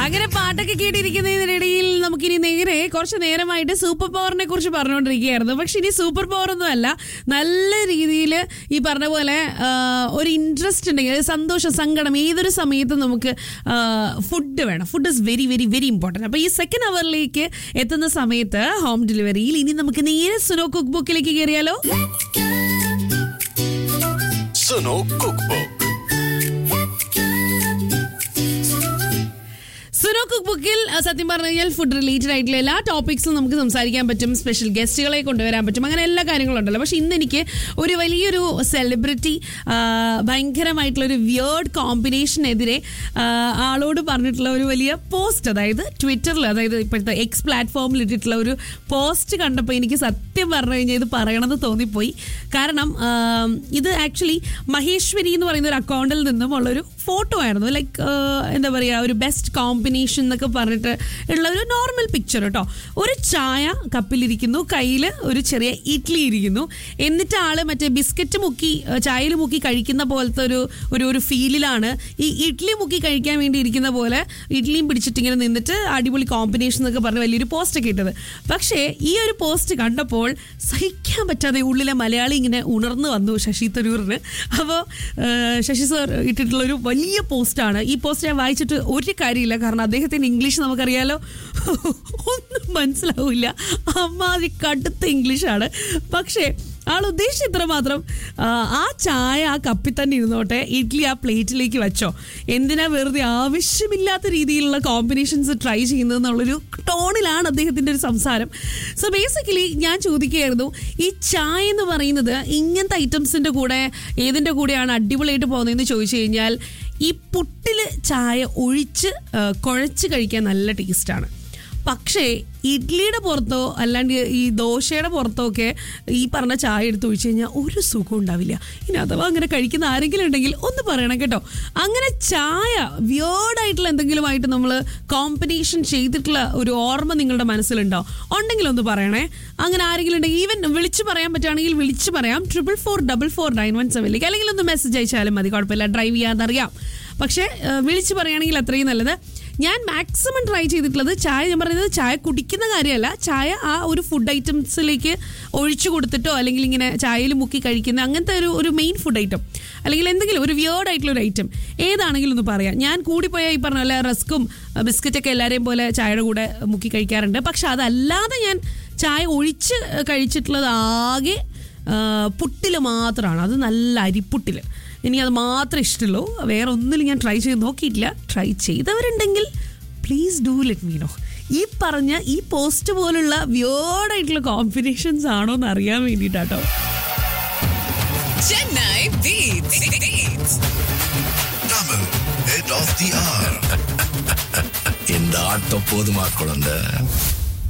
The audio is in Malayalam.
അങ്ങനെ പാട്ടൊക്കെ കേട്ടിരിക്കുന്നതിനിടയിൽ നമുക്കിനി നേരെ കുറച്ച് നേരമായിട്ട് സൂപ്പർ പവറിനെ കുറിച്ച് പറഞ്ഞുകൊണ്ടിരിക്കുകയായിരുന്നു പക്ഷെ ഇനി സൂപ്പർ പവർ ഒന്നും അല്ല നല്ല രീതിയിൽ ഈ പറഞ്ഞ പോലെ ആ, ഒരു ഇൻട്രസ്റ്റ് ഉണ്ടെങ്കിൽ ഒരു സന്തോഷം സങ്കടം ഏതൊരു സമയത്തും നമുക്ക് ഫുഡ് വേണം food is very very very important അപ്പോൾ ഈ സെക്കൻഡ് അവറിലേക്ക് എത്തുന്ന സമയത്ത് ഹോം ഡെലിവറിയിൽ ഇനി നമുക്ക് നേരെ സുനോ കുക്ക് ബുക്കിലേക്ക് കയറിയാലോ Suno cook book Suno cook ബുക്കിൽ അഹ് സത്യം പറഞ്ഞു കഴിഞ്ഞാൽ ഫുഡ് റിലേറ്റഡ് ആയിട്ടുള്ള എല്ലാ ടോപ്പിക്സും നമുക്ക് സംസാരിക്കാൻ പറ്റും സ്പെഷ്യൽ ഗസ്റ്റുകളെ കൊണ്ടുവരാൻ പറ്റും അങ്ങനെ എല്ലാ കാര്യങ്ങളും ഉണ്ടല്ലോ പക്ഷെ ഇന്ന് എനിക്ക് ഒരു വലിയൊരു സെലിബ്രിറ്റി ഭയങ്കരമായിട്ടുള്ള ഒരു വിയേർഡ് കോമ്പിനേഷനെതിരെ ആളോട് പറഞ്ഞിട്ടുള്ള ഒരു വലിയ പോസ്റ്റ് അതായത് ട്വിറ്ററിൽ അതായത് ഇപ്പോഴത്തെ എക്സ് പ്ലാറ്റ്ഫോമിൽ ഇട്ടിട്ടുള്ള ഒരു പോസ്റ്റ് കണ്ടപ്പോൾ എനിക്ക് സത്യം പറഞ്ഞു കഴിഞ്ഞാൽ ഇത് പറയണമെന്ന് തോന്നിപ്പോയി കാരണം ആ, ഇത് ആക്ച്വലി മഹേശ്വരി എന്ന് പറയുന്ന ഒരു അക്കൗണ്ടിൽ നിന്നും ഉള്ളൊരു ഫോട്ടോ ആയിരുന്നു ലൈക്ക് എന്താ പറയുക ഒരു ബെസ്റ്റ് കോമ്പിനേഷൻ എന്നൊക്കെ പറഞ്ഞിട്ട് ഉള്ള ഒരു നോർമൽ പിക്ചർ കേട്ടോ ഒരു ചായ കപ്പിലിരിക്കുന്നു കയ്യിൽ ഒരു ചെറിയ ഇഡ്ഡലി ഇരിക്കുന്നു എന്നിട്ട് ആള് മറ്റേ ബിസ്ക്കറ്റ് മുക്കി ചായയിൽ മുക്കി കഴിക്കുന്ന പോലത്തെ ഒരു ഒരു ഒരു ഫീലിലാണ് ഈ ഇഡ്ഡലി മുക്കി കഴിക്കാൻ വേണ്ടി ഇരിക്കുന്ന പോലെ ഇഡ്ഡലിയും പിടിച്ചിട്ട് ഇങ്ങനെ നിന്നിട്ട് അടിപൊളി കോമ്പിനേഷൻ എന്നൊക്കെ പറഞ്ഞ് വലിയൊരു പോസ്റ്റ് ഒക്കെ ഇട്ടത് പക്ഷേ ഈ ഒരു പോസ്റ്റ് കണ്ടപ്പോൾ സഹിക്കാൻ പറ്റാതെ ഉള്ളിലെ മലയാളി ഇങ്ങനെ ഉണർന്നു വന്നു ശശി തരൂറിന് അപ്പോൾ ശശി സർ ഇട്ടിട്ടുള്ള ഒരു വലിയ പോസ്റ്റാണ് ഈ പോസ്റ്റ് ഞാൻ വായിച്ചിട്ട് ഒരു കാര്യമില്ല കാരണം അദ്ദേഹത്തിൻ്റെ ഇംഗ്ലീഷ് നമുക്കറിയാലോ ഒന്നും മനസ്സിലാവില്ല അമ്മാതിരി കടുത്ത ഇംഗ്ലീഷാണ് പക്ഷേ ആൾ ഉദ്ദേശിച്ച ഇത്ര മാത്രം ആ, ആ ചായ ആ കപ്പിൽ തന്നെ ഇരുന്നോട്ടെ ഇഡ്ഡലി ആ പ്ലേറ്റിലേക്ക് വെച്ചോ എന്തിനാ വെറുതെ ആവശ്യമില്ലാത്ത രീതിയിലുള്ള കോമ്പിനേഷൻസ് ട്രൈ ചെയ്യുന്നതെന്നുള്ളൊരു ടോണിലാണ് അദ്ദേഹത്തിൻ്റെ ഒരു സംസാരം സോ ബേസിക്കലി ഞാൻ ചോദിക്കുകയായിരുന്നു ഈ ചായ എന്ന് പറയുന്നത് ഇങ്ങനത്തെ ഐറ്റംസിൻ്റെ കൂടെ ഏതിൻ്റെ കൂടെയാണ് അടിപൊളിയായിട്ട് പോകുന്നതെന്ന് ചോദിച്ചു കഴിഞ്ഞാൽ ഈ പുട്ടിൽ ചായ ഒഴിച്ച് ആ, കുഴച്ച് കഴിക്കാൻ നല്ല ടേസ്റ്റാണ് പക്ഷേ ഇഡ്ലിയുടെ പുറത്തോ അല്ലാണ്ട് ഈ ദോശയുടെ പുറത്തോ ഒക്കെ ഈ പറഞ്ഞ ചായ എടുത്ത് ഒഴിച്ചു കഴിഞ്ഞാൽ ഒരു സുഖം ഉണ്ടാവില്ല ഇനി അഥവാ അങ്ങനെ കഴിക്കുന്ന ആരെങ്കിലും ഉണ്ടെങ്കിൽ ഒന്ന് പറയണം കേട്ടോ അങ്ങനെ ചായ വിയേർഡായിട്ടുള്ള എന്തെങ്കിലുമായിട്ട് നമ്മൾ കോമ്പിനേഷൻ ചെയ്തിട്ടുള്ള ഒരു ഓർമ്മ നിങ്ങളുടെ മനസ്സിലുണ്ടോ ഉണ്ടെങ്കിൽ ഒന്ന് പറയണേ അങ്ങനെ ആരെങ്കിലും ഉണ്ടെങ്കിൽ ഈവൻ വിളിച്ച് പറയാൻ പറ്റുകയാണെങ്കിൽ വിളിച്ച് പറയാം triple four double four nine one സെവനിലേക്ക് അല്ലെങ്കിൽ ഒന്ന് മെസ്സേജ് അയച്ചാലും മതി കുഴപ്പമില്ല ഡ്രൈവ് ചെയ്യാന്നറിയാം പക്ഷേ ഏഹ്, വിളിച്ച് പറയുകയാണെങ്കിൽ അത്രയും നല്ലത് ഞാൻ മാക്സിമം ട്രൈ ചെയ്തിട്ടുള്ളത് ചായ ഞാൻ പറയുന്നത് ചായ കുടിക്കുന്ന കാര്യമല്ല ചായ ആ ഒരു ഫുഡ് ഐറ്റംസിലേക്ക് ഒഴിച്ചു കൊടുത്തിട്ടോ അല്ലെങ്കിൽ ഇങ്ങനെ ചായയിൽ മുക്കി കഴിക്കുന്ന അങ്ങനത്തെ ഒരു ഒരു മെയിൻ ഫുഡ് ഐറ്റം അല്ലെങ്കിൽ എന്തെങ്കിലും ഒരു വിയേർഡ് ആയിട്ടുള്ള ഒരു ഐറ്റം ഏതാണെങ്കിലും ഒന്ന് പറയാം ഞാൻ കൂടിപ്പോയാൽ ഈ പറഞ്ഞ പോലെ റസ്ക്കും ബിസ്ക്കറ്റൊക്കെ എല്ലാവരെയും പോലെ ചായയുടെ കൂടെ മുക്കി കഴിക്കാറുണ്ട് പക്ഷെ അതല്ലാതെ ഞാൻ ചായ ഒഴിച്ച് കഴിച്ചിട്ടുള്ളത് ആകെ പുട്ടിൽ മാത്രമാണ് അത് നല്ല അരിപ്പുട്ടിൽ എനിക്ക് അത് മാത്രമേ ഇഷ്ടമുള്ളൂ വേറെ ഒന്നിലും ഞാൻ ട്രൈ ചെയ്ത് നോക്കിയിട്ടില്ല ട്രൈ ചെയ്തവരുണ്ടെങ്കിൽ please do let me know ഈ പറഞ്ഞ ഈ പോസ്റ്റ് പോലുള്ള വിയോർഡായിട്ടുള്ള കോമ്പിനേഷൻസ് ആണോ എന്ന് അറിയാൻ വേണ്ടിയിട്ടാട്ടോ Chennai Beats. Beats. Tamil, head of the hour. இந்த ஆட்டம் போதுமா குழந்தை